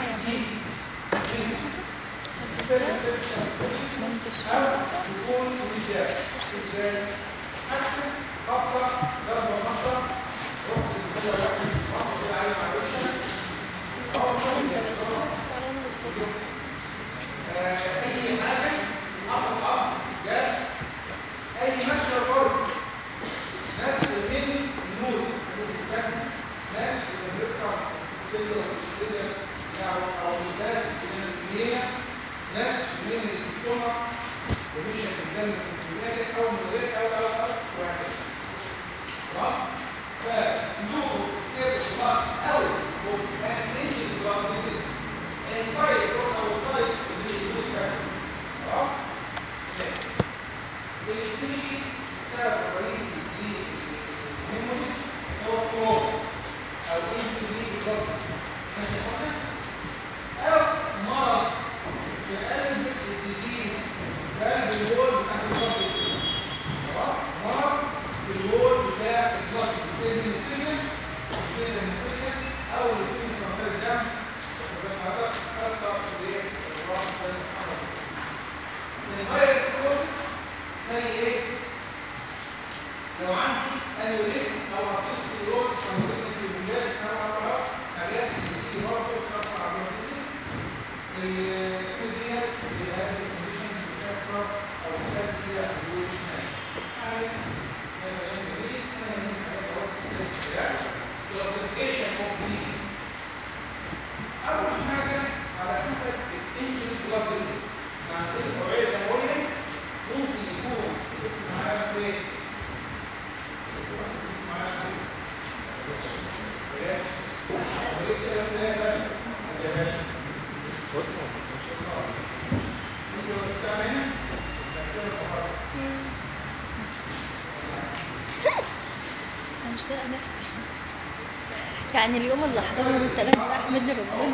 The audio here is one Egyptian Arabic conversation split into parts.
يعني اليوم اللي حضره التلات ده احمد ربنا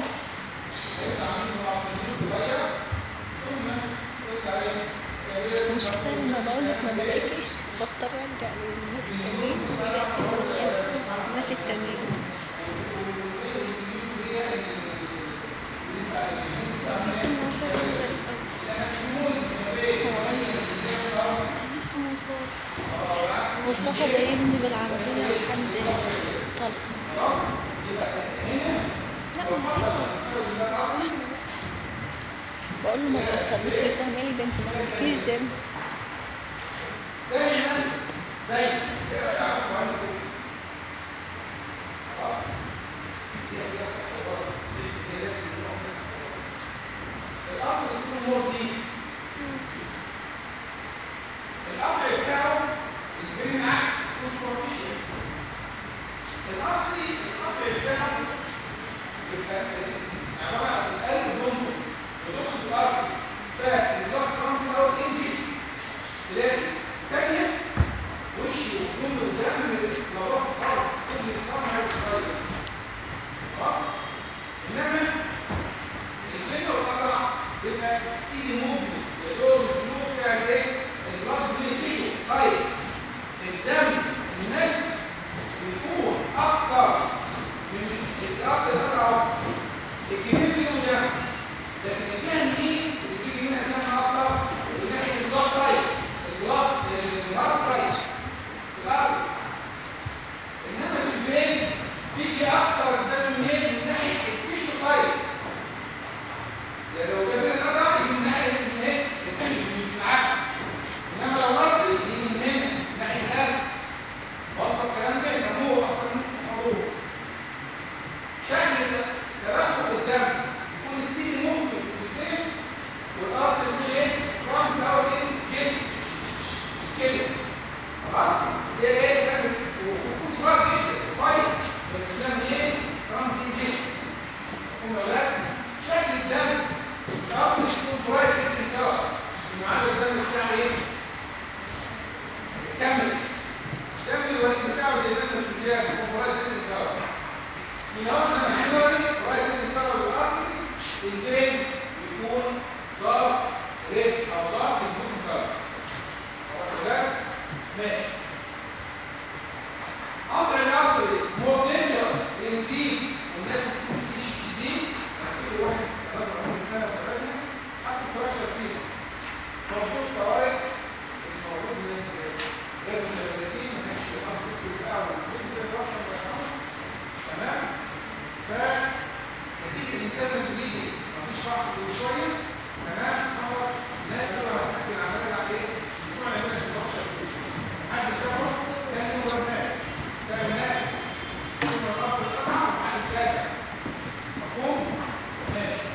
مش كفايه لما بقولك ما بلاقيش بضطر ارجع للناس التانيين ورجعت الناس التانيين مصطفى جايبني بالعربية لحد طلخ لا ما فيش بقول له ما توصلنيش لسهمة لي بنت ما عندكيش دم دايما دايما اقرا يعقوب عنه خلاص دي هي صح هي لازم الامر يكون مرضي الامر بتاعه يبين عكس الكونسبورتيشن الاصلي الامر بتاعه يبقى عباره عن القلب منطق ودخل في الارض فالبلاد كانسر او انجيز تلاقي ثانيه وشي وكله دم لو وصل خالص كل الطعم عايز يتغير خلاص انما الكلمه والقطع بيبقى ستيدي موفمنت يا دوب الفلو بتاع الايه؟ البلاد بيتيشو سايد الدم الناس بيكون اكتر من الارض اللي طلعوا الجنين فيهم دم لكن الجهه دي اللي بيجي منها دم اكتر اللي ناحيه البلاد سايد البلاد البلاد سايد الارض انما في البيت بيجي اكتر الدم منين من ناحيه التيشو سايد يعني لو ده كده قطع يجي من ناحيه الايه التيشو مش العكس انما لو رد يجي من هنا من ناحيه القلب وصل الكلام ده يبقى هو اكتر من الموضوع شكل تدخل الدم يكون السيدي ممكن في الاثنين والارض مش ايه رمز او ايه جنس كده خلاص ده ايه ده ويكون صغير جدا كويس بس ده ايه رمز جنس هم اولاد شكل الدم الارض مش يكون برايت جدا كده ما عدا الدم بتاعه ايه كمل دم الوليد بتاعه زي دم الشجاع يكون برايت جدا كده من اول ما السوري لغايه الكره والارتري البين يكون دارك ريد او دارك بلو كلر خلاص كده ماشي امر الارتري مور دينجرس ان دي والناس اللي بتمشي دي كل واحد نظر كل سنه في بلدنا حسب فراكشر فيه موجود طوارئ الموجود ناس غير متميزين ما كانش يقدر يدخل بقى ويسيب كده الواحد الله يرحمه تمام ف نتيجه الانترنال بليدنج مفيش فحص كل شويه تمام حصل ناس بقى هتحكي العمليه على ايه؟ الاسبوع اللي فات الفراكشر فيه محدش شافه كان يوم الرماد كان ناس ثم الرب القطع ومحدش شافه مفهوم؟ ماشي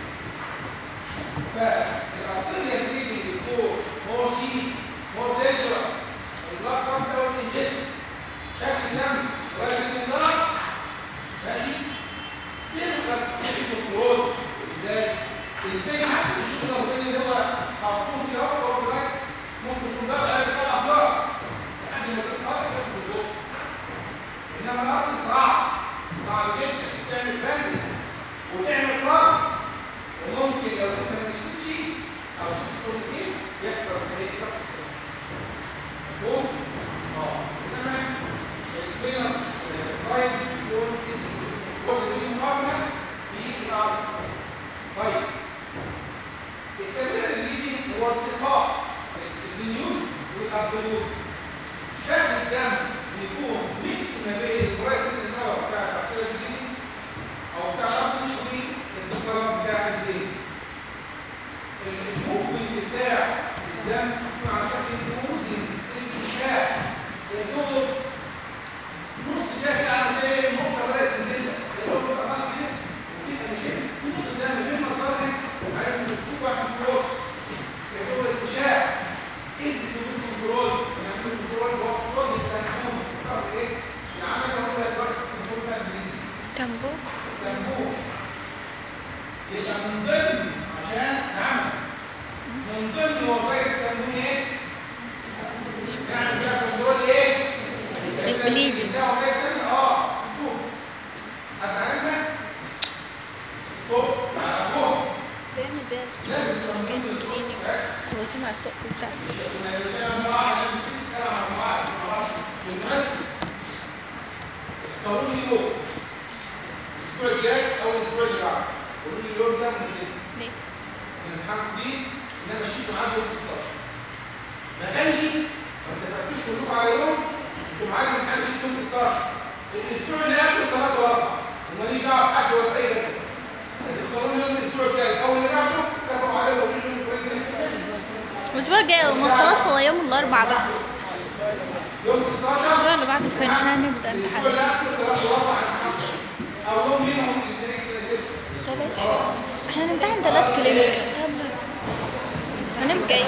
فالارتيريال بليدنج بتكون مور ديب مور دينجرس البلاك كارت او الانجلز شكل دم قريب من النار ماشي تبقى في كنترول ازاي؟ الفين حتى الشغل لو كان اللي هو خرطوم كده اهو هو كمان ممكن يكون ضغط عليه سبع ضغط لحد ما تتقطع في الضغط انما الارض صعب صعب جدا تعمل فندي وتعمل راس وممكن لو لسه ما مشيتش او شفت كل ايه يحصل ايه يحصل مفهوم؟ اه انما الفينس سايز بيكون كل دي مقارنه في الارض طيب الكاميرا الريدنج هو ارتقاء النيوز والابدوز شكل الدم بيكون ميكس ما بين البرايت النور بتاع البكتيريا الريدنج او بتاع الابدوز والدكتوراه بتاع البيت الموفمنت بتاع الدم بيكون على شكل اوزن انتشاء الدور نص كده كده عامل زي النقطه بدات تنزل لك الدور بقى خلاص كده وفي مشاكل في نقطه دم غير مصدرها عايز مسكوك واحد في الوسط الدور انتشاء ايز الدور كنترول ونعمل كنترول هو الصوت بتاع النوم بتعرف ايه العمل اللي هو دلوقتي الكنترول بتاع الجديد تنبو تنبوه يبقى من ضمن عشان نعمل من ضمن وظائف التنبوه ايه؟ نعمل فيها كنترول ايه؟ البليدنج. ده وظائف تانية اه شوف حد عارفها؟ طب تعرفوها بيعمل بيها لازم ستريس تبقى كان من ضمن كلينيك الصوص. هو سمع الطق بتاعته كنا بنشتغل مع بعض انا نسيت سنه مع بعض مع بعض بالمناسبه اختاروا لي يوم الاسبوع الجاي او الاسبوع اللي بعده قولوا لي اليوم ده مناسب ليه؟ الامتحان فيه ان انا مشيت معاه يوم 16 ما كانش ما اتفقتوش كلكم على يوم انتوا معايا الامتحان مشيت يوم 16 الاسبوع اللي قبله ثلاث واربع وماليش دعوه بحد ولا اي حاجه تختاروا لي يوم الاسبوع الجاي او اللي بعده اتفقوا عليه وقولوا لي يوم كويس الأسبوع الجاي ما خلاص هو يوم الأربعاء بقى يوم 16 الأسبوع اللي بعده فين هنبدأ الاسبوع اللي امتحانات قبله ثلاث واربع او يوم منهم الاثنين يناسبكم تلاتة احنا هنمتحن تلات كلينيكال هنبقى جاي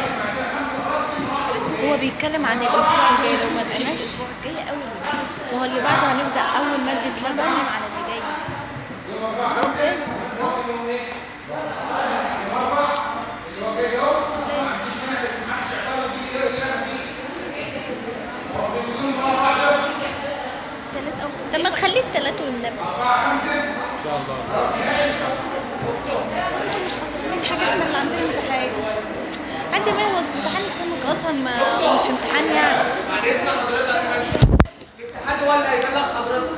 هو بيتكلم عن الأسبوع الجاي لو ما لقيناش الأسبوع الجاي أول اللي بعده وهو اللي بعده هنبدأ أول مادة لبن على اللي جاي الأسبوع الجاي يوم ايه؟ يوم اربع اللي هو جاي اهو ما عنديش مانع بس ما حدش يعترض بيه كده ولا فيه هو بيقولوا مع بعض تلات أو طب ما تخليه التلات والنبي اربعه خمسه ان شاء الله انتوا مش خسرانين حاجة احنا اللي عندنا امتحان حد ما هو امتحان السمك أصلا ما مش امتحان يعني بعد اذن حضرتك حد ولا يبلغ حضرتك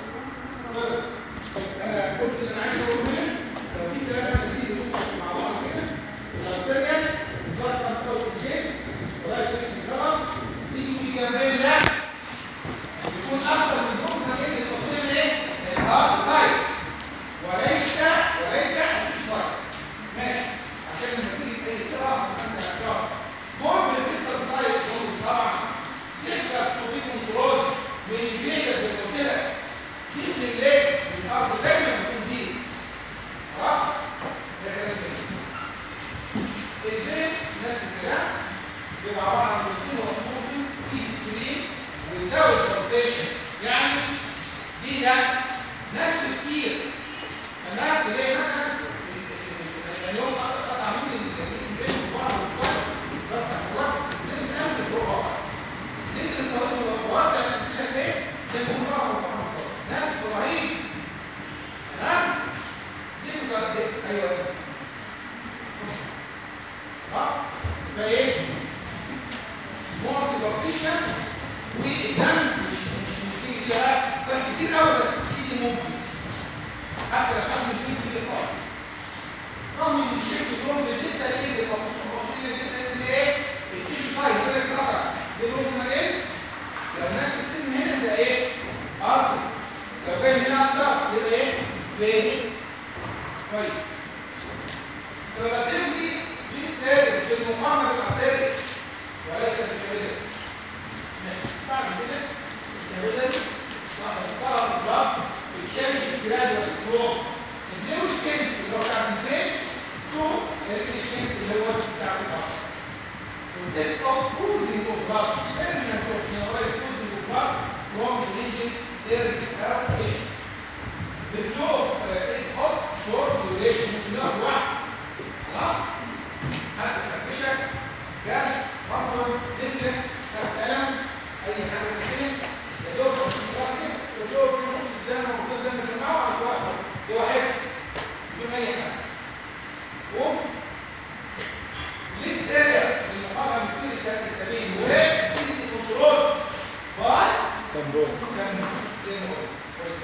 انا قلت اللي انا عايز اقوله هنا لو في كلام انا نسيت نقول مع بعض كده الارتريال البلاك كاستر الجيز ولا يصير في الغلط تيجي في جنبين ده يكون اكتر من نقطه اللي المفروض يعمل ايه؟ الهارد سايد وليس وليس السايد ماشي عشان لما تيجي في اي سرعه انت هتعرف مور ريزيستنت تايب طبعا تقدر تضيف كنترول من الفيجا زي ما قلت لك جيب لي الليل الارض دايما بتكون دي خلاص ده كلام جميل البيت نفس الكلام بيبقى عباره عن روتين وسموثنج ستيل سكرين ويزود كونسيشن يعني دي ده ناس كتير تمام تلاقي مثلا اليوم قطع مني البيت في بعض شويه قطع شويه نزل قلب فوق واقع نزل الصاروخ ووسع البوزيشن ايه زي ما بيقولوا بقى موضوع مصر ناس رهيب تمام دي مجرد ايه ايوه خلاص يبقى ايه معظم البارتيشن والدم مش مش مش بيجي فيها صار كتير قوي بس مش بيجي ممكن حتى لو حد فيه كبير خالص دي شيفت فروم ذا ديستال اند المفروض المفروض ان الديستال اند ايه؟ التيشو سايد بدأ يتقطع دي نقطة مكان لو نفس الكلمة هنا يبقى ايه؟ ارض لو جاي من هنا اكتر يبقى ايه؟ فين؟ كويس الراديوم دي دي السادس بالمقارنة بالارتيريا وليس بالكابيلاري ماشي بعد كده الكابيلاري بعد الطلب الضغط بتشارك الجرادوال فلو النيرو شيب اللي هو بتاع الفين تو الريل شيب اللي هو بتاع الضغط This of oozing of blood, permanent of generalized oozing of blood from the region, cervix, أو tissue. The flow of uh, is of short duration ممكن يقعد واحد خلاص حد خربشك جرح مفرم نفلك خد قلم اي حاجه زي كده يا دوب هتتصرف كده يا دوب كده زي ما قلت لما تجمعوا على واحد دي واحد بدون اي حاجه قوم لسه يس بالمقارنه بين السنه التانيين وتيجي كنترول باي تمرون كان زي ما قلت كويس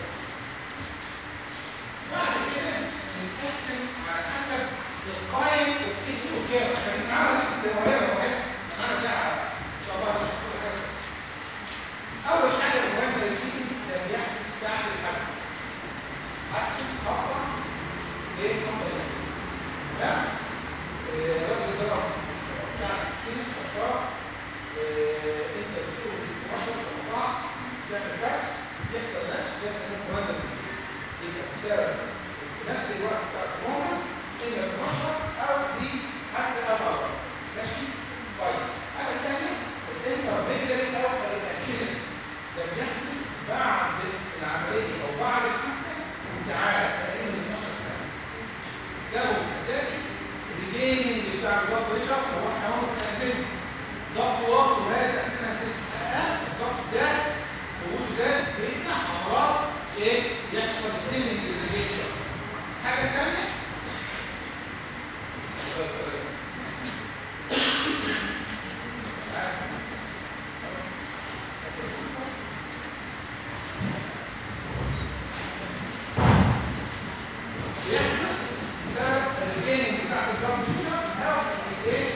بعد كده بنقسم على حسب التايم اوف ايتش اوكي عشان معانا الدوريه واحد معانا ساعه ان شاء الله نشوف كل حاجه بس. اول حاجه المهمه اللي تيجي ده بيحدث ساعه الحدث حدث خطه ايه حصل بس تمام آه، راجل ضرب بتاع 60 شرشار آه، انت بتقول 16 18 تعمل فرق يحصل نفس يحصل مقارنه يبقى بسبب نفس الوقت بتاع الكورونا اما بمشرب او بحادثه او غلط ماشي طيب الحاجه الثانيه الانترفيتري او الاكشنال ده بيحدث بعد العمليه او بعد الحادثه بساعات تقريبا 12 ساعه السبب الاساسي الريجيننج بتاع البلاد بريشر هو احنا قلنا في الاساسي ضغط واطي وهذا تاثير اساسي اقل الضغط زاد وجوده زاد بيسع امراض ايه يحصل ستيمنج ريجيشن حاجه ثانيه بيحدث بسبب الريجيننج بتاع البلاد بريشر او الايه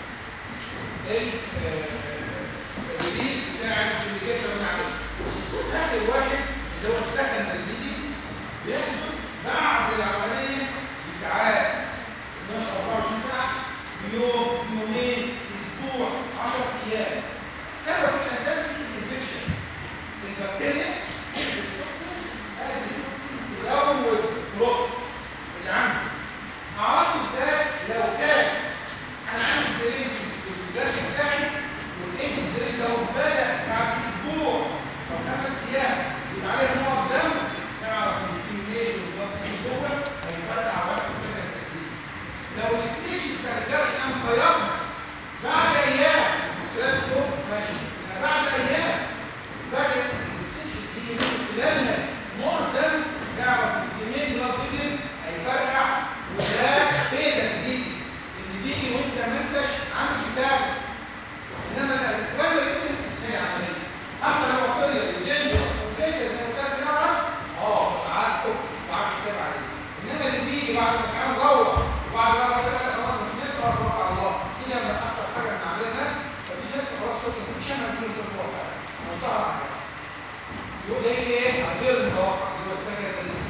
الريليز بتاع الكوميونيكيشن من عليه اخر واحد اللي هو السكندري بيجي بيحدث بعد العمليه بساعات 12 24 ساعه بيوم بيومين اسبوع 10 ايام السبب الاساسي الانفكشن البكتيريا التوكسين هذه التوكسين تلوث البروت اللي عندي اعرفه ازاي لو كان انا عندي درين في الجرح بتاعي ولقيت الدرين ده بدا بعد اسبوع او خمس ايام يبقى عليه نقط دم نعرف ان الكميشن والبلد جوه هيفرقع بس السكن التكليف لو الستيشن بتاع الجرح انا مغيرها بعد ايام خلال فوق ماشي يبقى بعد ايام بدات الستيشن دي من خلالها نقط دم نعرف ان كميه البلد فيزل هيفرقع وده فيدا جديد اللي بيجي وانت ما انتش عامل حسابه انما البرايمري ايزن تسهيل عمليه حتى لو بكتيريا ودينجرس وفيدا زي ما قلت لك الاول اه عارفه وعامل حساب عليه انما اللي بيجي بعد ما الامتحان روح وبعد ما قلت لك خلاص مش نسهر توكل على الله دي لما اكتر حاجه من عمليه الناس مفيش ناس خلاص شكرا مفيش انا بقول شكرا توكل منتهى الحاجه يقول ده ايه غير المتوقع اللي هو السكن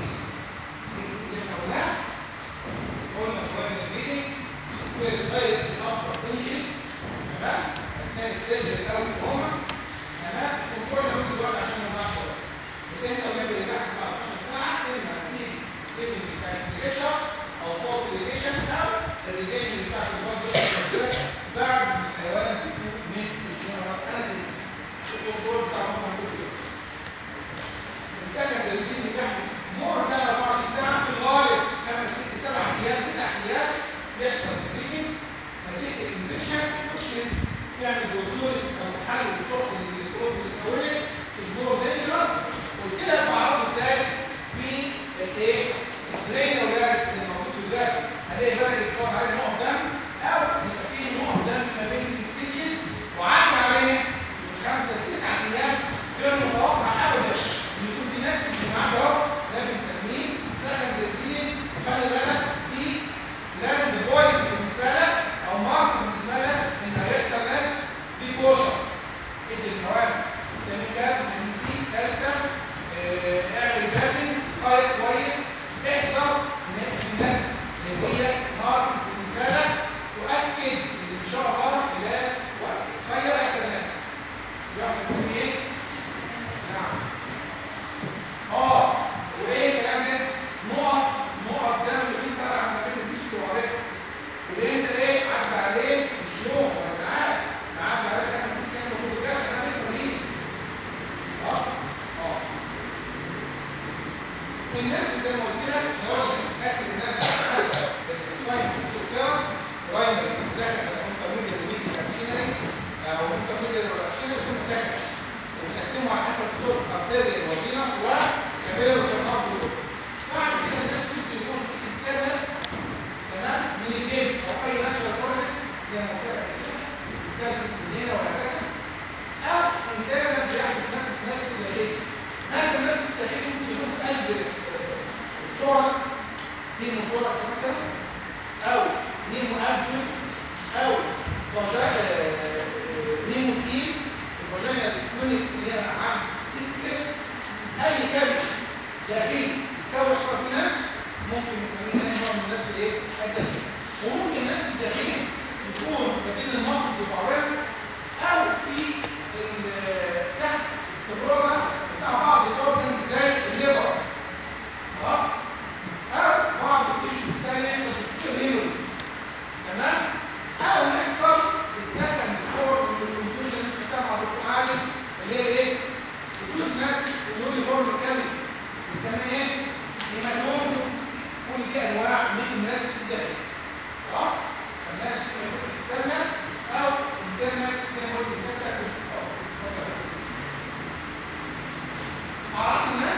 اللي احنا قلناه قلنا قلنا البريدنج فيرست دايت الافتر تنشن تمام اثناء السيرجري او التروما تمام كنترول لو دلوقتي عشان ما نضيعش وقت الانترنت اللي تحت بعد 12 ساعه اما هتيجي ستيبنج بتاع الانتجريشن او فولت ريليشن او الريليشن بتاع الباز بعد ما الحيوان بيكون من الجنرال انستيزيا الكنترول بتاع مصنع كله السكند الروتين بيحدث مور ذان 24 ساعه في الغالب خمس ست سبع ايام تسع ايام بيحصل بريدنج نتيجه الانفكشن توكسينز بيعمل بروتيوليس او تحلل بسوكسينز للبروتين اللي اتكونت از مور دينجرس قلت لك بعرفه ازاي في الايه؟ البرين اولاد اللي موجود في الجرح هلاقي بدل يتفرج عليه نقط دم او يبقى فيه نقط دم ما بين الستيتشز وعدى عليه من خمسه لتسع ايام غير متوقع ابدا ان يكون في ناس في الميعاد ده ده بنسميه سكند برين خلي بالك دي لاند اللي هي ناقص بالنسبه لك تؤكد ان ان شاء الله خلال وقت قصير هيحصل ناس يعمل اسمه ايه؟ نعم اه وايه الكلام ده؟ نقط نقط دم اللي بيسرع ما بين السيس وبعضها واللي انت ايه عدى عليه مش يوم ولا ساعات ده عدى عليه خمس ست ايام المفروض الجرح ده بيحصل ايه؟ خلاص؟ اه الناس زي ما قلت لك لو نقسم الناس على حسب الفاين سوكيرس برايمري سكند انترميديت ويك كابشنري او انترميديت ولا ثم سكند ونقسمه على حسب سلوك ارتيريال وفينس وكابيلر وشرخات دول بعد كده الناس ممكن يكون في السنه تمام من الجلد او اي ناتشرال كورنكس زي ما قلت لك كده السادس من هنا وهكذا او انترنال بيحدث نفس الناس الداخليه هذا الناس الداخلي ممكن يكون في قلب الصورس نيمو صورس مثلا او نيمو ابدو او فاجا نيمو سيل الفاجينا الكونكس اللي هي عن ديسكريت اي كبد داخلي يتكون يحصل في ناس ممكن نسميه ده نوع من الناس الايه الداخلي وممكن الناس الداخلي يكون ما بين المصص وبعضها او في ال- تحت السبروزه بتاع بعض الاورجنز زي الليبر خلاص او بعض التشوز الثانيه يحصل في الهيموريج تمام او يحصل السكند فور من الكونتوجن بتاع مع دكتور عادل اللي هي ايه؟ فلوس ناس يقولوا لي فورم كامل بنسميه ايه؟ هيماتوم كل دي انواع من الناس الداخليه خلاص؟ الناس اللي بتستنى او انترنال زي ما قلت بتستنى باختصار اعراض الناس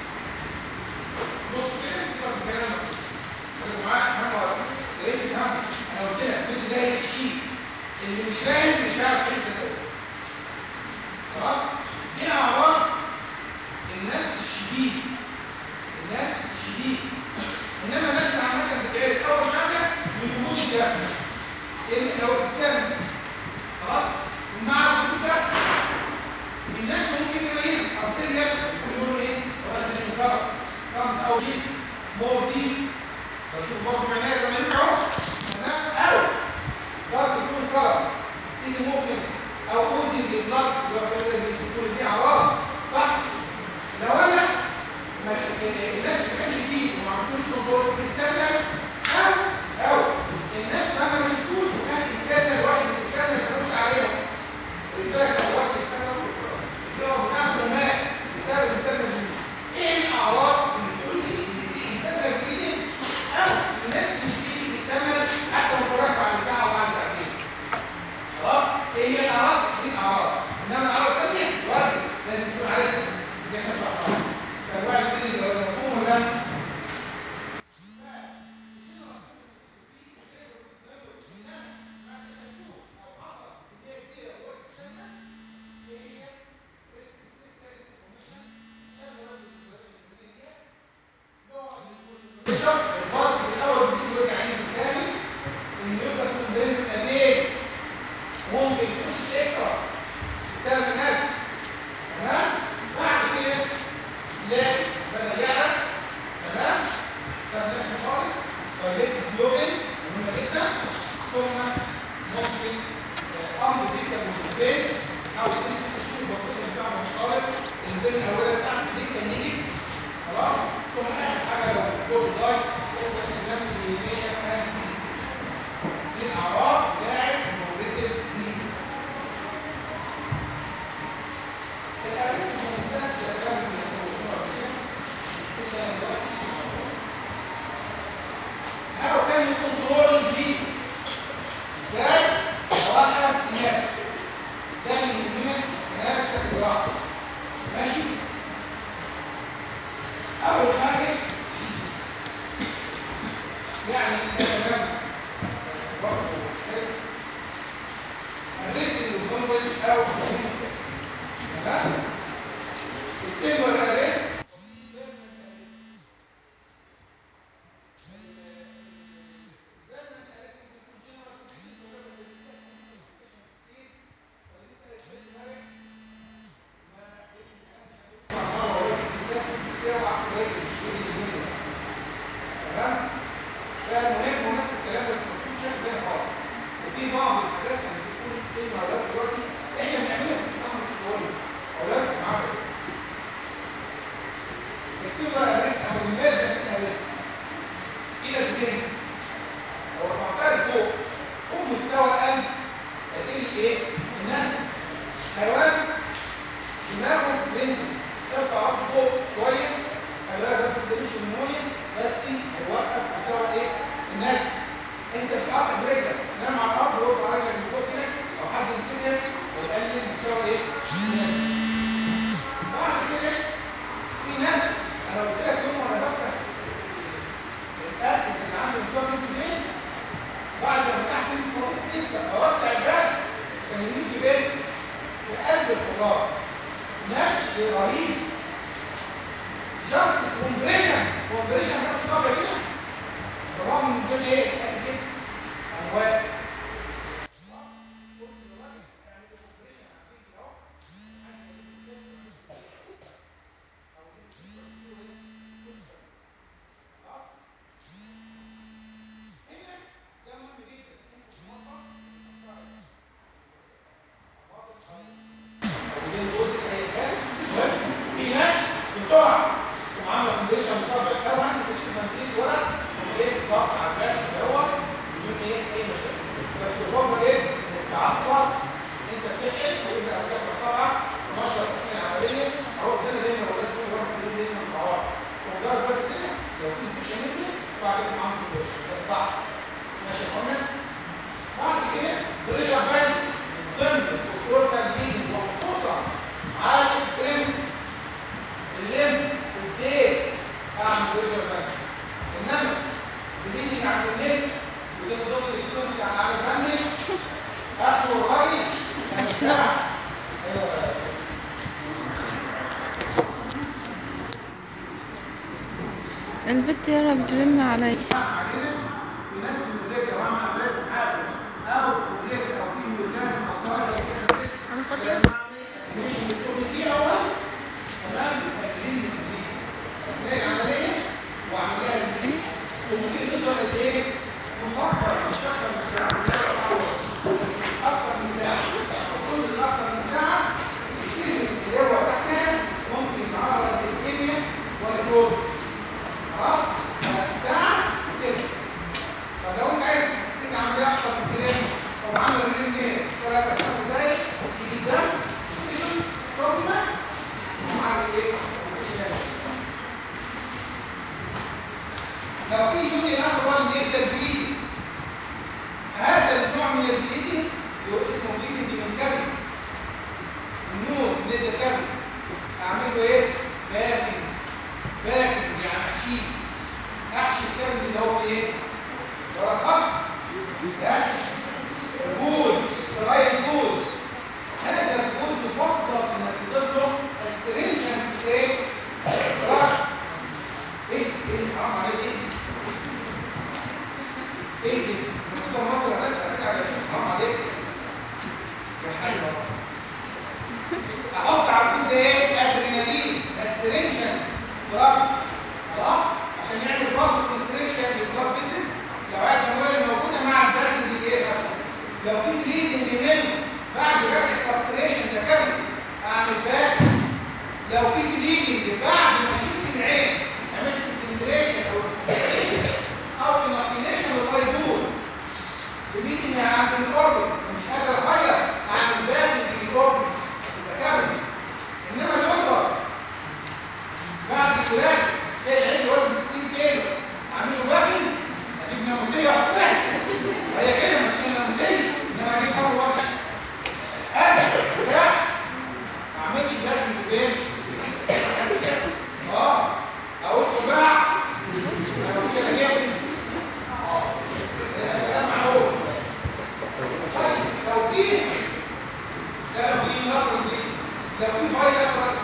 بص كده بسبب الكلام ده يا جماعه افهموا ولا لا؟ يا ريت تفهموا انا قلت لك بس ده الشيء اللي مش فاهم مش هيعرف يحس ده خلاص دي اعراض الناس الشديد الناس الشديد انما الناس اللي عامه بتعرف اول حاجه من وجود الدم ان لو بتستنى خلاص ومع وجود الدم الناس ممكن يميزوا ارتيريال يقولوا ايه ولا من الجرب كمز او جيس مور دي بشوف برضه معناه يميزوا اهو تمام او ضرب يكون كرم السيدي ممكن او اوزي للبلد اللي هو اللي بيكون فيه اعراض صح لو انا مش الناس ما كانش دي وما عملتوش كنترول بتستنى او او الناس ما ما شفتوش وكان امكاننا الواحد من امكاننا اللي قلت عليهم ولذلك لو واحد اتكسر الجرى بتاعته مات بسبب امكاننا دي ايه الاعراض اللي تقول لي ان دي امكاننا دي او الناس مش دي بتستنى حتى لو اتفرجت بعد ساعه وبعد ساعتين خلاص ايه هي الاعراض دي الاعراض انما الاعراض الثانيه وارد لازم تكون عارفها اللي احنا شرحناها فالواحد كده اللي هو مفهوم ولا لا؟ الفرس الاول بيزيد ويرجع ينزل تاني النيوكاس ممبرين بيبقى بين ممكن يخش اكرس بسبب الناس تمام بعد كده تلاقي بدا يعرق تمام سبب نفسه خالص طيب جلوبين مهمه جدا ثم ممكن امر جدا بالبيس او تنسى تشوف البوزيشن بتاعه مش خالص البين الاولاني بتاعته دي كان يجي خلاص ثم اخر حاجه لو جوه داي ممكن تنام اليونيشن اند دي الاعراض بتاعت البروجريسيف نيد الاريست الممتاز للكلام اللي احنا قلناه كده دلوقتي او كان كنترول دي ازاي اوقف الناس ده اللي يهمنا الناس كجراحه ماشي اول حاجه يعني كلام برضه حلو الريسك والكونفرج او الهيموستاسيس تمام التمبر اريست تمام فالمهم الكلام بس مكتوب بشكل تاني خالص وفي بعض الحاجات اللي بتكون كلمه هقولها لك دلوقتي احنا بنعملها في السيستم مش شغل اقولها لك معانا اكتبوا بقى ادريس او emergency ادريس الى البيز هو معترف فوق فوق مستوى القلب هتلاقي ايه الناس حيوان دماغه بينزل ارفع راسه فوق شويه خلي بالك بس ما تقولش نمونيا بس هيوقف مستوى الايه الناس انت بتحط برجلك نام على الارض وارفع رجلك من فوق كده او حد يمسكها ويقلل مستوى ايه الناس بعد كده في ناس انا قلت لك يوم وانا بفتح الاسس اللي عنده مستوى الانتباه بعد ما فتحت الصوت جدا اوسع الباب كان يمين في بيت في قلب الفراغ نشي رهيب جاست كومبريشن كومبريشن بس صابع كده بالرغم من دول ايه قد كده انا واقف خلاص هنا ده مهم جدا انتوا في المطبخ باطل عاوزين دوز اي حاجه المهم في ناس بسرعه تقوم عامله كونديشن بصبعك لو عندك تشيل منديل ورق تقوم ايه ضغط على الباب دوت بدون ايه اي مشاكل بس يفضل ايه انك تعصر انت بتحقن ويبقى مكبر صبعك ومشرب اثناء العمليه اهو ده انا دايما اقول لكم واحد دايما دايما متعار ومجرد بس كده لو في انفكشن ينزل وبعد كده معاهم كونديشن ده الصح ماشي يا محمد بعد كده بريشر باند ضمن الكورتال بيدنج وخصوصا على الاكستريمز الليمس الديل اعمل بريشر باند انما البيدنج عند النك ودي من ضمن الاكستريمز يعني اعمل باندج اخده الراجل انا عشان ساعه ايوه البت يارا بترن علي علينا في نفس الرجل لو عمل عمليه حاجه او كوبليت او في ولاد اصفار انا فاضيه مش بتقول فيه اول تمام تكليم التكليم اثناء العمليه واعمل لها تكليم وممكن تفضل قد ايه مفكر مش اكتر من ساعه مش بس مش اكتر من ساعه وكل اكتر من ساعه الجسم اللي هو تحتها ممكن يتعرض للاسكيميا والكوز خلاص ساعه وسته فلو انت عايز تسيب عمليه اكتر من كده او عامل ريلين ايه ثلاث خمس دقايق تيجي الدم تشوف ثم وعامل ايه مفيش ناس لو في يوني اخضر نزل بايدي هذا النوع من البليدنج اللي هو اسمه بليدنج من كبد النوز نزل كبد اعمل له ايه باكن باكن يعني احشيه احشي الكبد اللي هو ايه ورخص يعني جوز صغير جوز هذا الجوز يفضل انك تضيف له استرنجنت ايه راح ايه ايه حرام عليك ايه ايه ايه مصر مصر ده هترجع عليك حرام عليك يا حي الله احط على الجوز ده ايه ادرينالين استرنجنت راح خلاص عشان يعمل بازل كونستريكشن للبلاد فيسلز الاوعيه الدمويه الموجوده مع البرد اللي ايه عشان لو في بليدنج منه بعد جرح الكاستريشن ده كامل اعمل باك لو في بليدنج بعد ما شلت العين عملت اكسنتريشن او اكسنتريشن او انابيليشن للغيبور بليدنج عند الاوربت مش قادر اخيط اعمل باك للاوربت ده كامل انما اليوترس بعد الولاده تلاقي العين وزن 60 كيلو عامل له باكن اجيب ناموسيه احطها وهي كده مش ناموسيه انما اجيب اول ورشه انا لا ما اعملش باكن ببين اه او ادخل بقى انا مش انا جاي اه ده كلام معقول طيب لو في لا لو في نقطه دي لو في بايل اكتر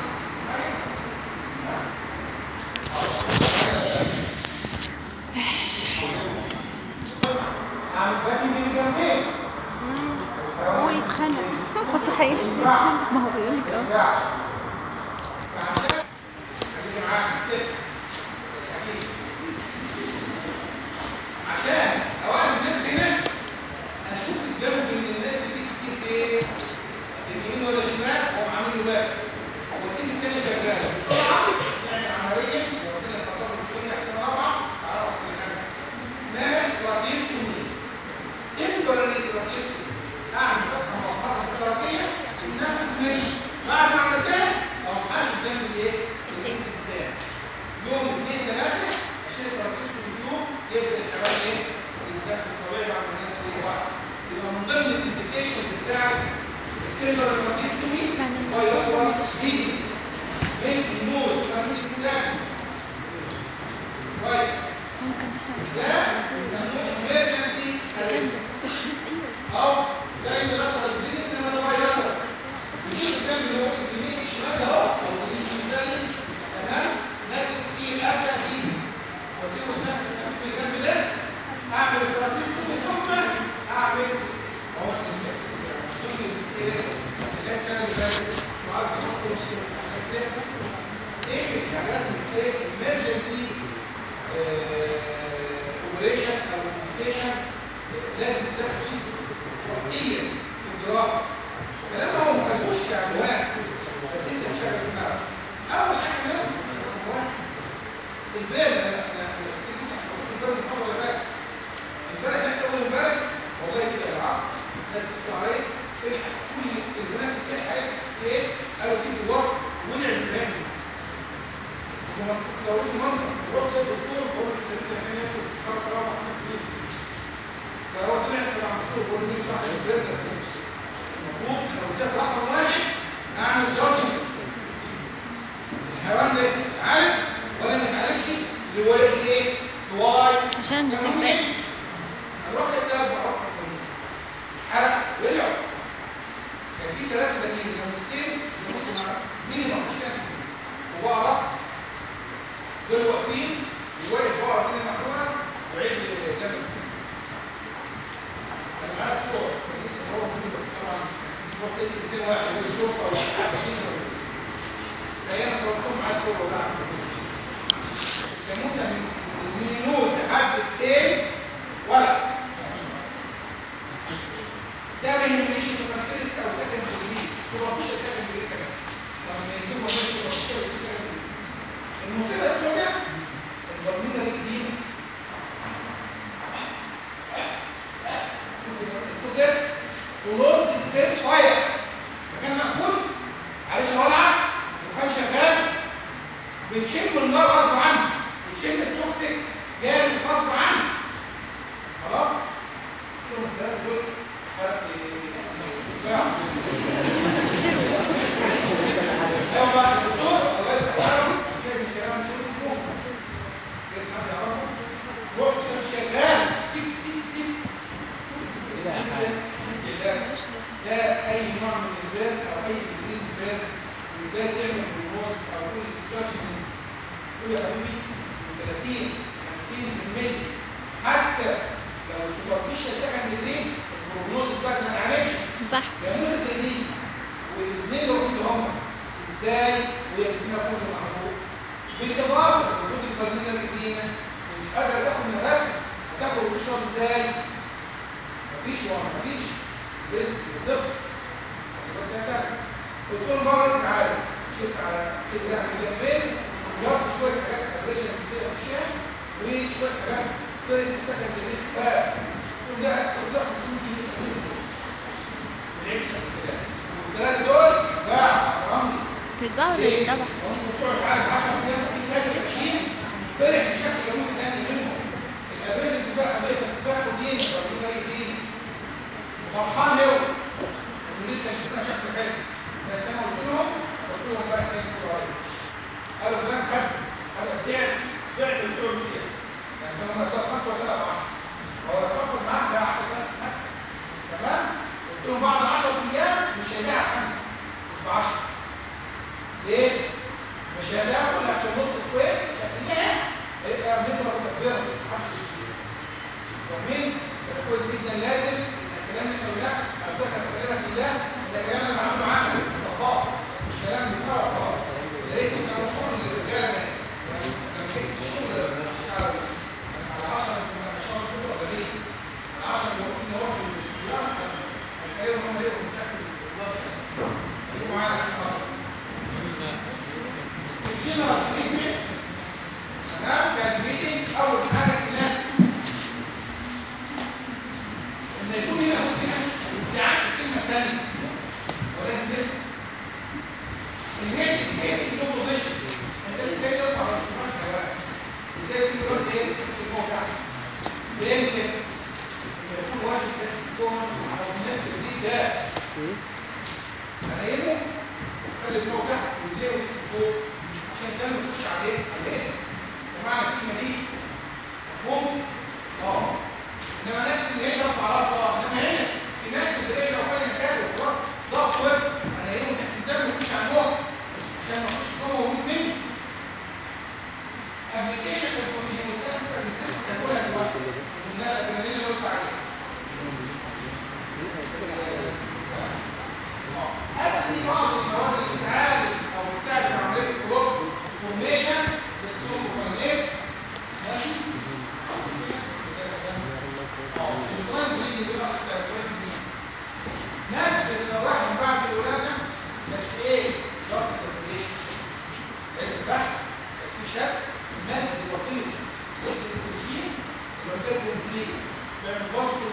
اعمل باكن من جنبين هو يتخانق فصحيح يتخانق ما هو بيقول لك اه فعشان خليكي معاك كده عشان اوقات ايه الحاجات اللي ايه emergency اوبريشن او كوميونيكيشن لازم تاخد فيه وقتيا اجراء الكلام ده هو ما خدوش كعنوان بس انت تشغل دماغك اول حاجه الناس رقم واحد البال انا انا أنا كنت لسه بقول البال المحاضره اللي فاتت امبارح احنا اول امبارح والله كده العصر الناس بتقول عليه الحق كل التليفونات الحاجات ايه قالوا دي جوار ولع البال وما تصوروش المنظر رحت للدكتور بقول له انت لسه كان ياخد خمس اربع خمس سنين فهو طلع طلع مشهور بقول له ليه شرح البال بس المفروض لو اديت رقم واحد اعمل جادجمنت الحيوان ده عارف ولا ما يعرفش روايه ايه؟ روايه عشان كان نسيب ممكن بالي. نروح للدب اروح اسويه حرق ولعوا كان في ثلاثه تانيين جاموستين جاموس مع مينيمم مش كده وبقره دول واقفين وواقف بقره كده محروقه وعجل لابس كان معاه صور كان لسه صور موجود بس طبعا صور كده اثنين واحد غير الشرطه والحاجتين فانا صورتهم معاه صور ولا الجاموسه من من النوز لحد التين ولا ده ما يهمنيش انه كان فيرست او سكند ديجري صوره مفيش سكند ديجري كمان لما يجيبوا مفيش صوره مفيش سكند ديجري المصيبه الثانيه البرميده دي دي شوف الصوت ده ولوست سبيس فاير مكان مقفول عليه ولعه دخان شغال بتشم النار غصب عنه بتشم التوكسيك جاز غصب عنه خلاص كلهم الثلاثه دول فرق باع لو بقى الدكتور الله يسلمه شايف الكلام مش اسمه جايز حد يعرفه روح كده شغال تك تك تك لا اي نوع من البال او اي جديد بال وازاي تعمل بروجنوز او كل الجادجمنت قول يا حبيبي من 30 50% حتى لو سوبرفيشال سكند ديجري البروجنوز بقى ما نعالجش بح جاموسه زي دي والاثنين لو كنت هم ازاي وهي جسمها كله محروق بالاضافه لوجود البرميل القديمه مش قادره تاخد نفسها هتاخد وتشرب ازاي؟ مفيش ولا مفيش بس صفر بس هتاخد قلت لهم بره تعالى شفت على صدر من جنبين جرس شويه حاجات ابريشن كده وشها وشويه حاجات فيرست سكند ديجري فات قلت لهم ده هيحصل ده 500 جنيه ولعبت بس كده والثلاثه دول باع رملي تتباع ولا ليه؟ يتذبح؟ ممكن تقعد عارف 10 ايام في ثلاثه تشيل فرح بشكل جاموس ثاني منهم الابريشنز بقى بقى بس بقى دين ربنا يدين فرحان هو انه لسه جسمنا شكله حلو بس انا قلت لهم قلت لهم بقى كام سعر عليه قالوا فلان خد هذا سعر ضعف بتوع المية يعني كانوا هم ياخدوا خمسه ولا ثلاثه هو لو تاخد معاه بقى 10000 مثلا تمام قلت لهم بعد 10 ايام مش هيبيع خمسه مش ب 10 ليه؟ مش هتاكل عشان نص كويس شكلها هيبقى نسبة فيروس محدش يشتري فاهمين؟ بس كويس جدا لازم الكلام اللي قلناه على فكره انا بكلمك في ده ده كلام انا بعمله عملي طباخ مش كلام بيتقرا خلاص يا ريت يبقى وصول للرجاله لما جيت الشغل اشتغل على 10 كنا بنشتغل كله قليل ال 10 اللي واقفين نروح في السياره هنكلمهم هم ليه مستقبل الله خليكم معايا عشان خاطر الجنرال تريتمنت تمام كان ميتنج اول حاجه الناس لما يكون هنا بص هنا دي عكس الكلمه الثانيه ولازم تسمع الهيد از هيد ان بوزيشن انت لسه هيد تطلع على الحيوان ازاي في دلوقتي ايه في الموقع بيعمل كده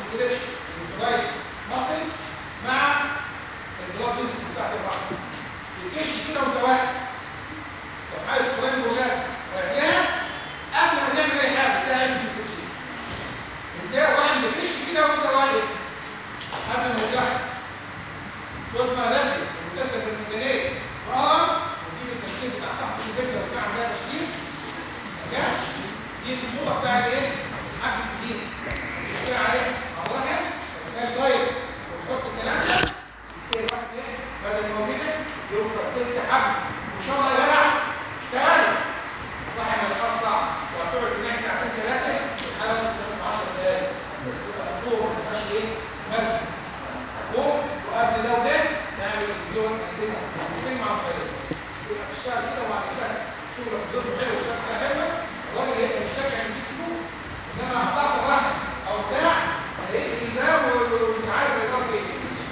الاسترتش الرايت ماسل مع البلاد فيزيز بتاعت الرحم الكش كده وانت واقف لو حاله قريب ولاس وعلاها قبل ما تعمل اي حاجه تعمل الاسترتش بتلاقي واحد بيكش كده وانت واقف قبل ما يرجع شويه ما لبي ومكسر في الميكانيك فرغم وتجيب التشكيل بتاع صاحب البيت لو في عمليه تشكيل ما جاش دي الصوره بتاعت ايه؟ الحجم الجديد بتاع ايه؟ الرحم ما تبقاش دايركت وتحط الكلام ده تلاقي الواحد ايه؟ بدل ما هو كده يوصل تلت حجم وان شاء الله يا جدع اشتغل واحد هيتقطع وهتقعد هناك ساعتين ثلاثه وتحاول تاخد 10 دقايق بس تبقى مفتوح ما تبقاش ايه؟ مركب فوق وقبل ده وده نعمل الفيديو اساسي فين مع السياسه يبقى بتشتغل كده وبعد كده شغلك ظروفه حلو وشغلك حلوه الراجل هيبقى مشجع ان يجيب فلوس انما قطعت الرحم او بتاع هيقفل الباب ومش عارف هيضرب ايه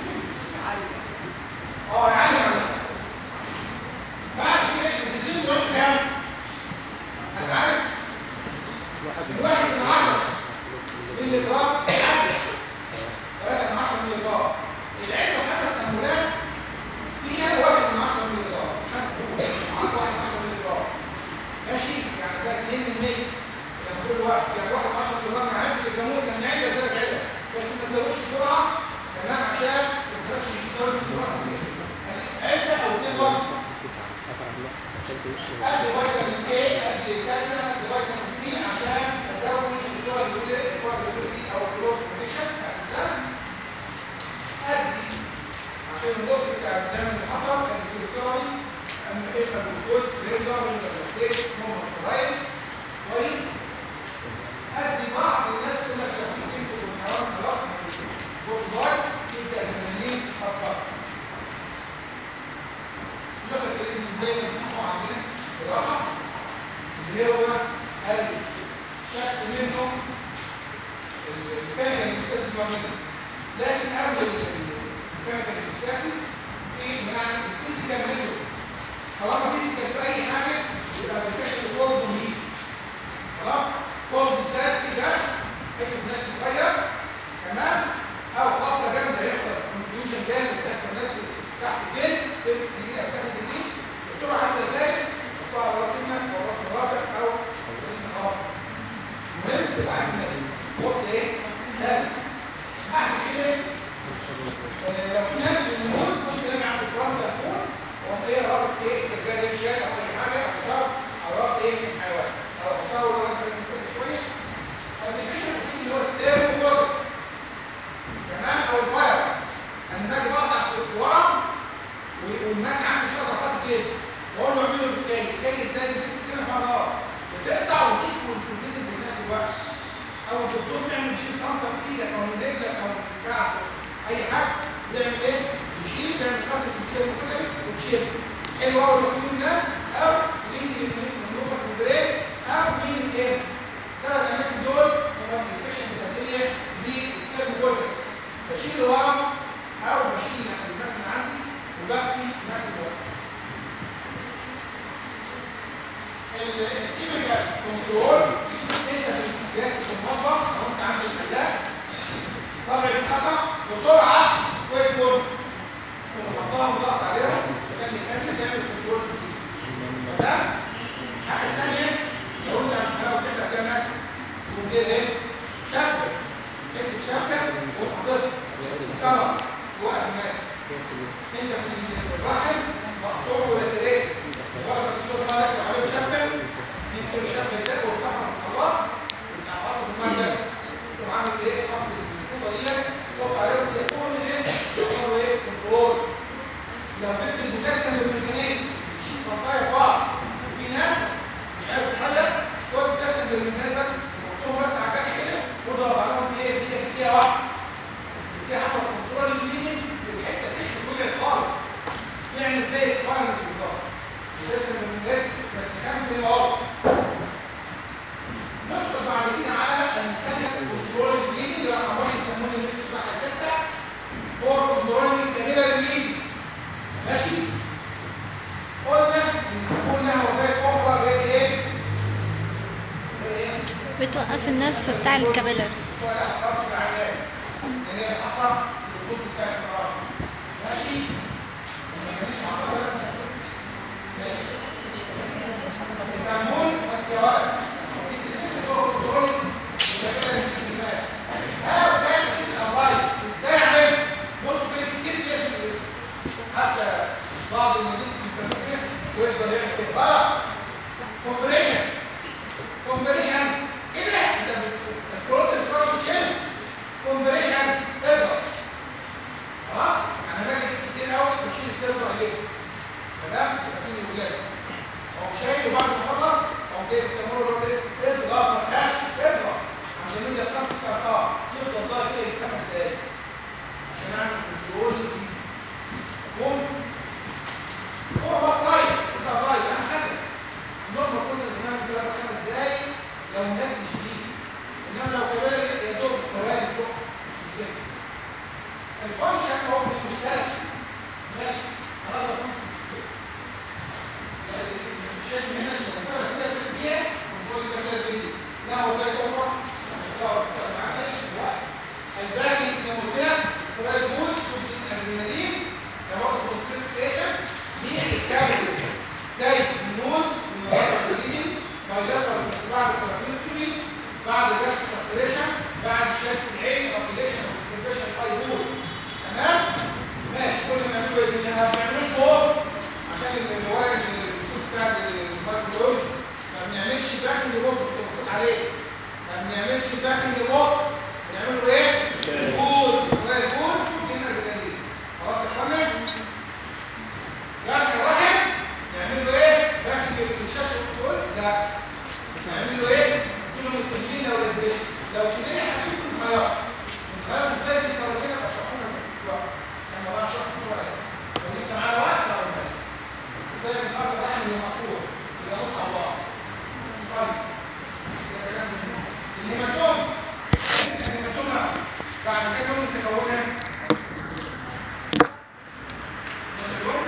اه يعلم عليك بعد كده الزيزين دول كام؟ انا عارف من واحد من عشرة مللي جرام لحد 3 من 10 مللي جرام العلبه خمس امولات فيها واحد من 10 مللي جرام خمس معاك واحد من 10 مللي جرام ماشي يعني ده 2 من 100 يعني كل واحد يعني واحد من 10 مللي جرام يعني عندي الجاموس يعني علبه زي العلبه بس ما تزودش بسرعه تمام عشان ما تقدرش يشتغل في الوقت علبه او اثنين بس ادي فيتامين A ادي كذا ادي فيتامين سي عشان ازود الكواليتي او الكلوز بروتكشن ادي عشان النص بتاع الدم اللي حصل كان الكوليسترول اما ايه الجلوكوز ريجولار من البكتيريا هم الصغير كويس ادي بعض الناس يقول لك لو في سنت والحيوان خلاص جول باي يبدا الفنانين يخبط اللغه الكريم زي ما بنشوفه عندنا بصراحه اللي هو الشك منهم الميكانيكال الاستاذ المعمل لكن قبل الميكانيكال الاستاذ في يعني الفيزيكال ميثود طالما فيزيكال في اي حاجه يبقى ما ينفعش الكولد وهيت خلاص كولد بالذات في جرح حته ناس صغير تمام او خبطه جامده يحصل كونفيوجن جامد يحصل ناس تحت الجلد تمسك الجلد او تاخد الجلد بسرعه حتى الثالث تحطها على راس ابنك او راس مراتك او راس مراتك المهم تبقى عارف الناس قلت ايه؟ لا بعد كده آه، لو في ناس في الموت ممكن اجي عند الكرام ده فوق واقوم ايه رابط ايه كربايه شاي او اي حاجه او شرب او راس ايه حيوان او احطها ورا الفرن شويه ابلكيشن اللي هو السيرم وورد تمام او الفاير انا باجي بقطع في ورا والماس عندي مش هقدر اخد كده واقول له اعمل له الكاي الكاي ازاي بتحس كده فيها نار بتقطع وتكوي البيزنس في نفس الوقت او الدكتور بيعمل يشيل سنتر في ايدك او من رجلك او من كعبك اي حاجه بيعمل ايه؟ يشيل بيعمل خطه السيرم كده وتشيل حلو قوي لو في ناس او ليد من البرين او مين الايرز الثلاث اماكن دول هم الانفكشنز الاساسيه للسيرم جولد بشيل الورم او بشيل الماس اللي عندي وبكفي في نفس الوقت الكيميكال كنترول انت في سياسه المطبخ لو انت عندك محلات صبع القطع بسرعه شويه بن وحطها وضغط عليها تخلي الكاسه تعمل كنترول تمام الحاجه الثانيه لو انت لو بتبدا تعمل تقوم جايب ايه؟ شبكه حته شبكه وحاططها كرم توقف الناس انت في الرحم مقطوع ولا سريع مجرد ما تشوف مالك لو عليه شبكه دي كده شبكه ده وصفها في الخلاط وتحطه في الماء ده تقوم عامل ايه؟ خفض الفوطه دي تحط عليها كل ايه؟ يحصلوا ايه؟ كنترول لو جبت المكسر والميكانيك تشيل صنطايه في بعض وفي ناس مش عايز تغير شويه مكسر بالميكانيك بس وحطهم بس على الجرح كده واضغط عليهم بايه؟ بايدك دقيقه واحده دي حصل كنترول البليدنج الحته سخنت وجعت خالص تعمل زي الفاينل بالظبط لسه من البدايه بس كان زي ما هو ندخل بعد كده على الميكانيكال كنترول البليدنج رقم واحد يسمونه لسه واحد سته فور كنترول الكابيلاري بليدنج ماشي قلنا ان تكون لها وظائف اخرى غير ايه؟ غير ايه؟ بتوقف الناس في بتاع الكابيلر ولا ضغط العيان السرطان الجلوكوز بتاع السرطان ماشي مفيش عضله لازم ماشي الهرمون والسوائل دي ست هو كنترولينج يبقى كده دي ماشي هاو كان از الايف ازاي اعمل بص كده كتير جدا حتى بعض المدرسين التنفيذيه ويقدر يعمل كده غلط كومبريشن كومبريشن كده انت بتفرض الفرض تشيل كومبريشن اضرب خلاص انا باجي كتير قوي بشيل السيرفر عليه تمام يبقى فين الولاده هو شايل وبعد ما خلص هو جاي التمر اللي هو ايه اضغط ما تخافش اضغط عشان يبدا يخلص الارقام يفضل ضاغط كده خمس دقايق عشان اعمل كنترول بايدي ممكن هو هو طيب لسه طيب انا حسب النقطه كنا بنعمل كده خمس دقايق لو الناس شديد انما لو كمان يا دوب ثواني دوب مش مشكله الفانكشن هو في المستاذ ماشي انا اقدر الشيء هنا المسألة الأساسية اللي فيها ونقول لك ده فيديو لا هو زي كوبا الباقي زي ما قلت لك السرايل بوز ممكن الادرينالين كبرضه كونستريكشن دي الكابيتس زي النوز والنوز بايلاتر بس بعد التراكيوستومي بعد جلد كاستريشن بعد شد العين ابليشن او استربيشن اي بول تمام ماشي كل اللي بنعمله ايه ما بنعملوش بول عشان اللي ورا الفوت بتاع المايكرويف ما بنعملش باكنج بول بتوصل عليه ما بنعملش باكنج بول بنعمله ايه؟ بوز ولا البوز هنا ادرينالين خلاص يا اخوانا؟ جرح الرحم نعمل له ايه؟ باكنج بالشاشه الكل لا نعمل له ايه؟ نديله مستجين او ريزريشن لو كده حبيبي الخيار الخيار ازاي دي طريقتين اشرحهم لك بس في وقت لما بقى اشرح لكم ولا لو لسه معانا وقت هقول لك ازاي بنخرج الرحم اللي مقطوع يبقى نص على بعض طيب ده كلام مهم. الهيماتوم الهيماتوما بعد كام يوم تكونها؟ 12 يوم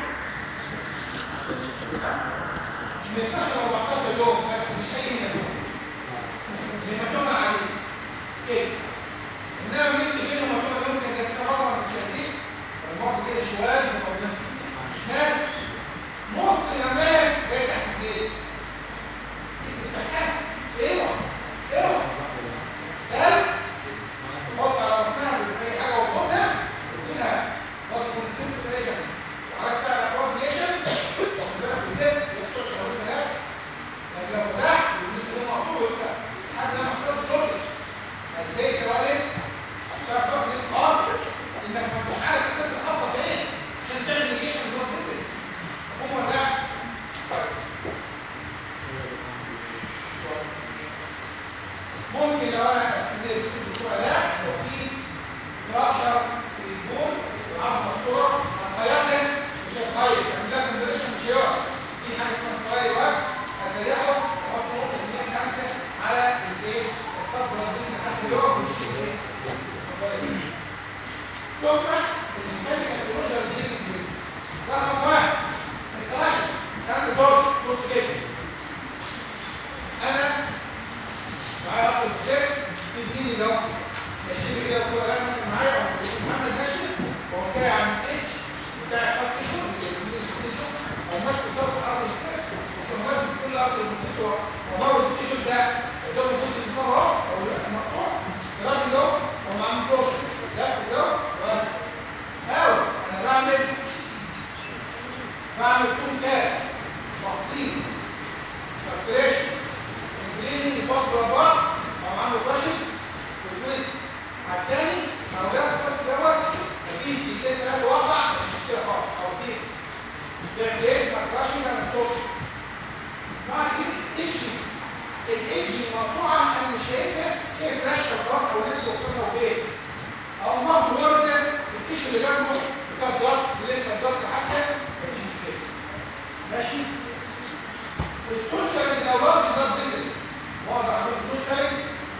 من 12 ل 14 يوم بس مش اي هيماتوما الهيماتوما العاديه كده انما ممكن تجي هيماتوما ممكن تتكرر من التهديد المؤاخذه كده شوال وموجود ناس نص الامان جاي تحت الجيل الفتحات ايوه ايوه ده تحط على بطنها باي حاجه وتحطها وتديلها بس كونستنتريشن وعلى سعر كوابليشن واخد بالك بالذات يحصل شهرين ثلاثه لكن لو فتحت والجزء ده مقطوع يكسر لحد ما يحصل بلوكج هتلاقي سوالف هتشتغل بلوكج خالص انك ما انتش عارف اساس الخطه فين عشان تعمل نيجيشن بلوك فيسل هم ولا لا؟ ممكن لو انا استنيت الدكتور علاء لو في فراكشر في البول والعظمه مفتوحه هتخيطها مش هتخيط يعني ده كومبريشن مش هيقع في حاجه اسمها سترايل واكس هسيحه واحط نقطه 2 5 على الايه الخط الجسم تحت يقع ويشيل ايه ثم الميكانيكال كلوجر دي الجسم رقم واحد الكراشن كان دوش بص كده انا معايا اخد الجاز في جديد اللي هو ماشي كده وكل كلام مثلا معايا او محمد ماشي وهو جاي عن اتش بتاع الخط شغل او ماسك طرف ارض الستريس مش هو ماسك كل ارض الستريس هو وبرضه التيشيرت ده قدامه جزء من صبعه اهو او مقطوع الراجل ده هو معمول كلوشن لف كده او انا بعمل بعمل طول كام تفصيل كاستريشن البليزنج فاصل بعض او عامل راشد والتويست على الثاني او ده الفاصل دوت مفيش دقيقتين ثلاثه وقع مش مشكله خالص او سيف تعمل ايه؟ ما راشد ما تطوش بعد كده اكستنشن الايدج المقطوعه انا مش شايفها شايف رشه خلاص او ناس وقفنا وفين او مقطوع ورده الفيش اللي جنبه كان ضغط ليه كان ضغط حتى مفيش مشكله ماشي السوتشر اللي لو ضغط ده بيزل واقع عندهم سوتشر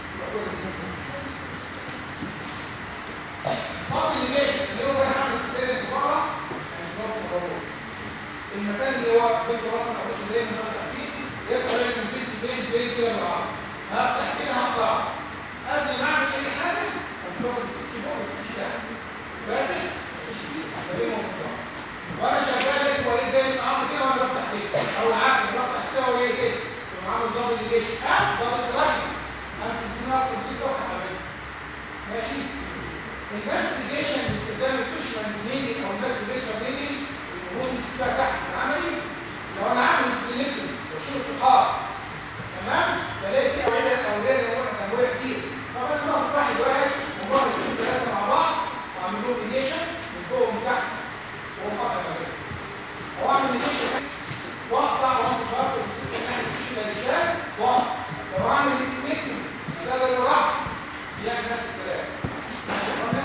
طب الليجيشن اللي هو رايح عامل السير المباراه يعني برضه مضروب المكان اللي هو بين رقم 11 دايما بفتح فيه يقدر يعمل فين فين فين كده بالعرض هفتح كده هطلع قبل ما اعمل اي حاجه هتاخد السوتشر فوق بس مش تحت فاتح مفيش ايد بلمهم في بعض وانا شغال لقيت وليد جاي من عرض كده وانا بفتح كده او العكس أنا بفتح كده وهو جاي كده يبقى عامل ضابط الجيش اه ضابط رشد امسك دماغ وامسك وافتح عليه ماشي انفستيجيشن باستخدام الفيشمانز ميدنج او انفستيجيشن ميدنج المفروض تشوفها تحت في العملي لو انا عامل سبليتري بشيل الطحال تمام بلاقي في اوعيه اوعيه دمويه كتير طبعا انا باخد واحد واحد وباخد اثنين ثلاثه مع بعض واعمل لهم ميديشن من فوق ومن تحت واقطع المكان او اعمل ميديشن واقطع وامسك برضه السيستم ناحيه الشمال الشمال واقطع لو اعمل استيكنج زاد الرحم بيعمل نفس الكلام ماشي يا اخوانا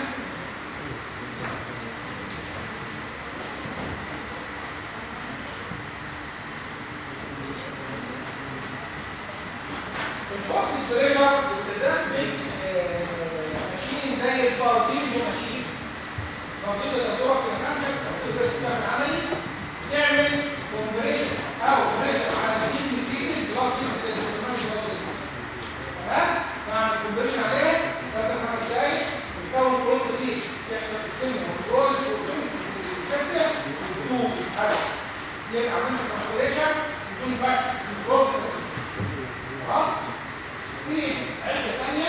الفورس بريشر باستخدام بيج ماشين زي البارتيزو ماشين البارتيزو الدكتوره في الخمسه التفصيل بتاع العملي بتعمل كومبريشن او بريشر على الدين نسيت البلاد ديزل زي الاستخدام البلاد ديزل تمام بعمل كومبريشن عليه ثلاث خمس دقايق بيكون بروتين يحصل ستيم وبروليس وكسر بدون حاجه يبقى عملنا ترانسليشن بدون فاكت بروسس خلاص في علبه ثانيه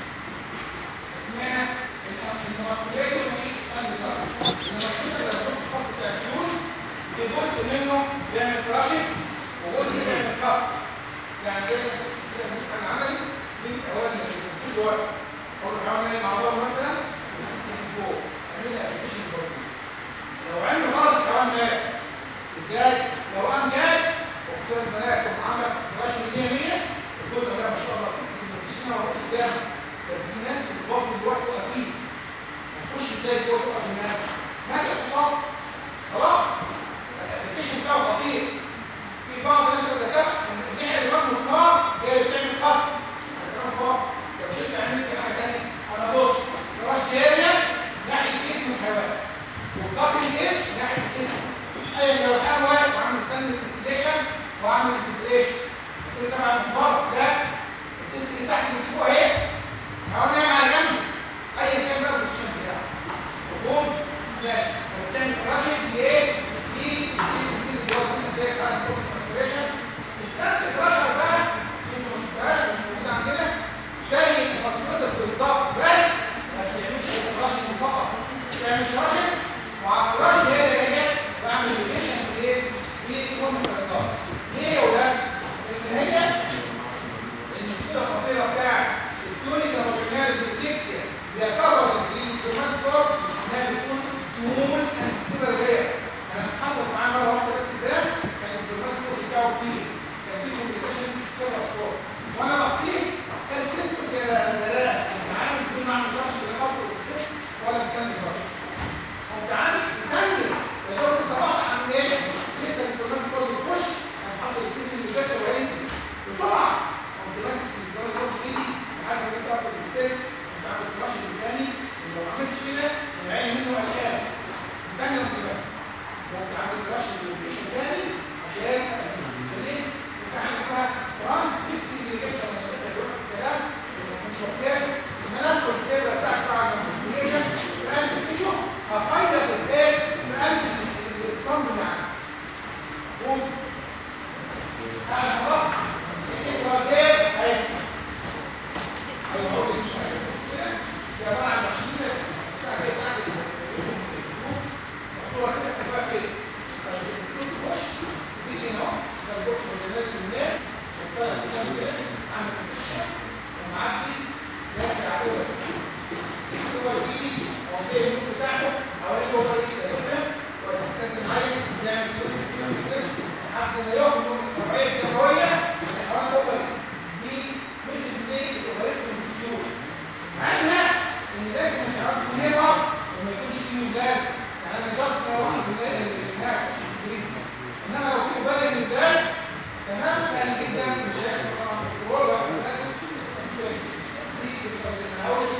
اسمها الماسكليتور الماسكليتور ده الخاص بتاع الفيول في جزء منه بيعمل كراشنج وجزء بيعمل كات يعني زي ما كده بنبقى عملي بين اوامر في الورق اقول له هعمل ايه موضوع مثلا وتقيس من فوق اعملها ابلكيشن بروتين لو عمل غلط الحيوان مات ازاي؟ لو قام جاي وخصوصا البنات ومحمد راشد 100 100 الجزء ده ما شاء الله قصه المسيشين وروح قدام بس في ناس في البطن دلوقتي واقفين هتخش ازاي جوه توقف الناس؟ مات الاقتصاد خلاص الابلكيشن بتاعه خطير في بعض الناس الذكاء الناحيه اللي بطن مسمار هي اللي بتعمل خط هتعمل خط لو شلت عملت حاجه ثانيه انا بص راش اريا ناحيه جسم الحيوان والكاتنج ايدج ناحيه الجسم ايا لو الحيوان واقف وعامل ستاند انفستيجيشن وعامل انفلتريشن كل تبع المسمار لا الجسم اللي تحت مش هو اهي الحيوان نايم على جنب ايا كان بقى البوزيشن بتاعه مفهوم؟ ماشي فبتعمل كراشنج لايه؟ للتنسيق اللي هو الجسم زي بتاع الفوق الترانسفيريشن السنت كراشر بقى انتوا ما شفتهاش مش موجوده عندنا زي المسمار بالظبط بس ما بتعملش كراشنج فقط بتعمل كراشنج وعلى الكراشنج هي اللي هي بعمل ريليشن بايه؟ بكل الفرقات ليه يا ولاد؟ لان هي المشكله الخطيره بتاعت التونيكا مارجناليز ريفلكسيا بيعتبر الانسترومنت فور انها بتكون سموث اند ستيبل غير انا حصل معايا مره واحده بس ده كان الانسترومنت فور بتاعه فيه كان فيه كومبليكيشنز سكيلر فور وانا بصير كان سيمتوم كده دلاله عامل بدون ما اعمل كراش كده خط ولا بسند كراش قمت عامل ثانيه يا دوب لسه بقى عامل ايه؟ لسه الانسترومنت فور بيخش كان حصل سيمتوم اللي وهينزل بسرعه قمت ماسك الانسترومنت فور بايدي لحد ما جبت اخد السيرس كنت عامل كراش الثاني ولو ما عملتش كده العين منه قلقان ثانيه قمت بقى قمت عامل كراش اللوكيشن تاني عشان ليه؟ في حاجه اسمها ترانس فيكس ريليشن انا بدات دلوقتي في الكلام مش واخداه ان انا ادخل الكاميرا بتاعتي بعد ما الريليشن في قلب التيشو هخيط الايه في قلب الاسطمب اللي عندي قوم انا خلاص لقيت وزير اهي ايوه هو مش عارف كده دي عباره عن ماشين بس بتاع زي بتاعت مقصوره كده كلها كده تخش تيجي هنا ده البوكس اللي نازل منين وبتاع كده عامل بوزيشن ومعدي دافع عليه هو بايدي او جاي النور بتاعته حوالين هو كده واساسا الحي بيعمل فلوس فلوس فلوس لحد ما ياخد الطبيعيه الدمويه من الحيوان اوفر دي مثل بليك اوفريت الفيول معناها ان لازم الحيوان يكون يقف وما يكونش فيه جاز يعني انا جاست لو واحد من الناس مش بريد انما لو في بالي من الجاز تمام سهل جدا مش هيحصل طبعا هو بس لازم مش دي من اول